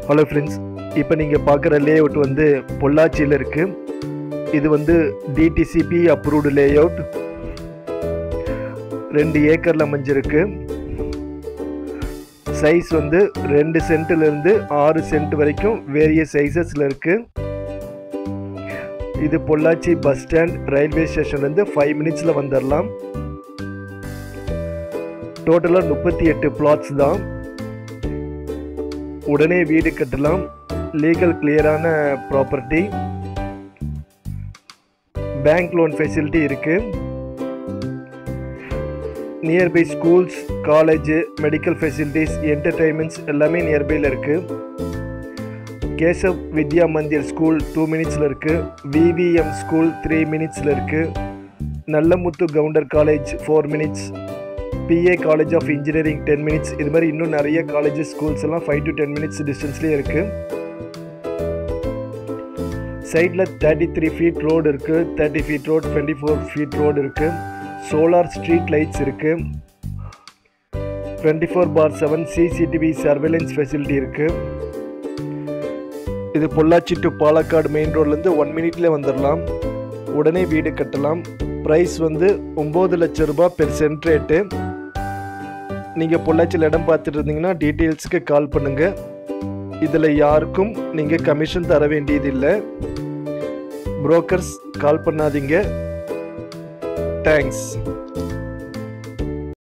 hello friends இப்போ நீங்கள் பார்க்குற லேஅவுட் வந்து பொள்ளாச்சியில் இருக்குது இது வந்து டிடிசிபி அப்ரூவ்டு லேஅவுட் ரெண்டு ஏக்கரில் அமைஞ்சிருக்கு சைஸ் வந்து ரெண்டு சென்ட்லேருந்து ஆறு சென்ட் வரைக்கும் வேரிய சைஸஸில் இருக்குது இது பொள்ளாச்சி பஸ் ஸ்டாண்ட் ரயில்வே ஸ்டேஷன்லேருந்து ஃபைவ் மினிட்ஸில் வந்துடலாம் டோட்டலாக முப்பத்தி எட்டு பிளாட்ஸ் தான் உடனே வீடு கட்டலாம் லீகல் கிளியரான ப்ராப்பர்ட்டி பேங்க் லோன் ஃபெசிலிட்டி இருக்கு nearby schools college medical facilities entertainments எல்லாமே நியர்பையில் இருக்கு கேசவ் வித்யா மந்திர் ஸ்கூல் டூ மினிட்ஸில் இருக்கு விவிஎம் ஸ்கூல் த்ரீ மினிட்ஸில் இருக்கு Nallamuthu Gounder college four minutes PA college of engineering ten minutes இது மாதிரி இன்னும் நிறைய காலேஜஸ் ஸ்கூல்ஸ் எல்லாம் ஃபைவ் டு டென் மினிட்ஸ் டிஸ்டன்ஸ்லேயே இருக்குது சைடில் தேர்ட்டி த்ரீ ஃபீட் ரோடு இருக்குது thirty feet road twenty four feet road இருக்குது சோலார் ஸ்ட்ரீட் லைட்ஸ் இருக்குது twenty four by seven CCTV surveillance facility இருக்குது இது பொள்ளாச்சி டு பாலக்காடு மெயின் ரோட்லேருந்து ஒன் மினிட்லேயே வந்துடலாம் உடனே வீடு கட்டலாம் ப்ரைஸ் வந்து ஒம்பது லட்ச ரூபாய் பெர் சென்ட் ரேட்டு நீங்கள் பொள்ளாச்சியில் இடம் பார்த்துட்டு இருந்தீங்கன்னா டீட்டெயில்ஸுக்கு கால் பண்ணுங்கள் இதில் யாருக்கும் நீங்கள் கமிஷன் தர வேண்டியதில்லை புரோக்கர்ஸ் கால் பண்ணாதீங்க தேங்க்ஸ்